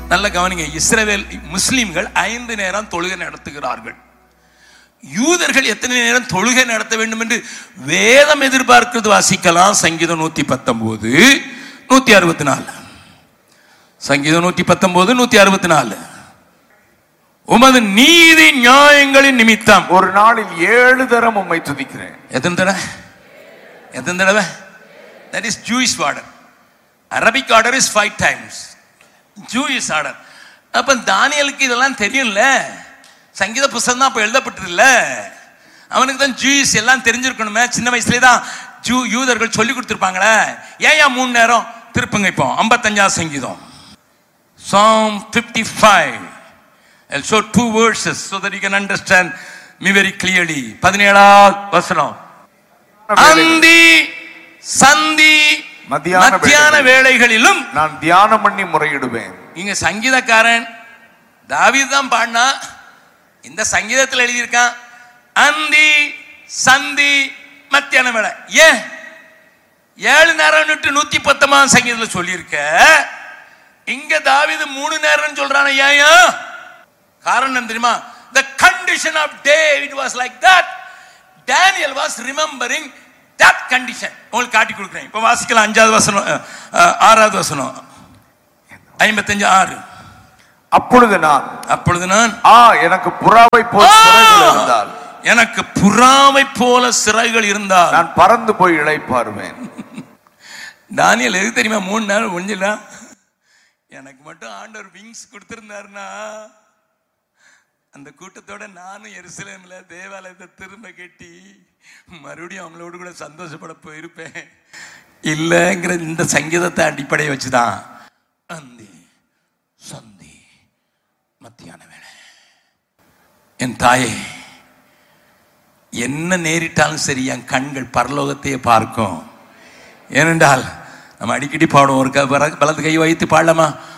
நல்ல கவனிங்க இஸ்ரவேல் முஸ்லிம்கள் ஐந்து நேரம் தொழுகை நடத்துகிறார்கள் யூதர்கள் எத்தனை நேரம் தொழுகை நடத்த வேண்டும் என்று வேதம் எதிர்பார்க்கிறது வாசிக்கலாம் சங்கீதம் நூத்தி பத்தொன்பது நூத்தி அறுபத்தி நாலு சங்கீதம் நூத்தி பத்தொன்பது நூத்தி அறுபத்தி நாலு உமது நீதி நியாயங்களின் நிமித்தம் ஒரு நாளில் ஏழு தரம் உம்மை துதிக்கிறேன் எத்தனை தடவை எத்தனை தடவை that is Jewish order Arabic order is five times Jewish order அப்ப தானியலுக்கு இதெல்லாம் தெரியும்ல சங்கீத புஸ்தகம் தான் அப்ப எழுதப்பட்டதில்ல அவனுக்கு தான் ஜூயிஸ் எல்லாம் தெரிஞ்சிருக்கணுமே சின்ன வயசுலேயே தான் ஜூ யூதர்கள் சொல்லி கொடுத்துருப்பாங்களே ஏன் ஏன் மூணு நேரம் திருப்புங்க இப்போ ஐம்பத்தஞ்சாம் சங்கீதம் Psalm 55. I'll show two verses so that you can understand me very clearly. பதினேழாவது வசனம் அந்தி சந்தி மத்தியான மத்தியான வேளைகளிலும் நான் தியானம் பண்ணி முறையிடுவேன் இங்க சங்கீதக்காரன் தாவீது தான் பாடினா இந்த சங்கீதத்தில் எழுதியிருக்கான் அந்தி சந்தி மத்தியான வேளை ஏன் ஏழு நேரம் விட்டு நூத்தி பத்தொன்பதாம் சங்கீதத்தில் சொல்லியிருக்க இங்க தாவீது மூணு நேரம் சொல்றான ஏன் காரணம் தெரியுமா the condition of David was like that Daniel was remembering that condition உங்களுக்கு காட்டி கொடுக்குறேன் இப்போ வாசிக்கலாம் அஞ்சாவது வசனம் அஹ், அஹ், ஆறாவது வசனம் ஐம்பத்தஞ்சு ஆறு அப்பொழுது நான் அப்பொழுது நான் ஆ எனக்கு புறாவை போல் சிறகுகள் ஆ! இருந்தால் எனக்கு புறாவை போல சிறைகள் இருந்தால் நான் பறந்து போய் இளைப்பாருவேன் தானியல் எது தெரியுமா மூணு நாள் முடிஞ்சிடலாம் எனக்கு மட்டும் ஆண்டவர் விங்ஸ் கொடுத்திருந்தாருன்னா அந்த கூட்டத்தோட நானும் எருசலேம்ல தேவாலயத்தை திரும்ப கட்டி மறுபடியும் அவங்களோட கூட சந்தோஷப்பட போயிருப்பேன் இல்லைங்கிற இந்த சங்கீதத்தை அடிப்படையை வச்சுதான் அந்தி சந்தி மத்தியான வேலை என் தாயே என்ன நேரிட்டாலும் சரி என் கண்கள் பரலோகத்தையே பார்க்கும் ஏனென்றால் நம்ம அடிக்கடி பாடுவோம் ஒரு க- வர- வலது கை வைத்து பாடலாமா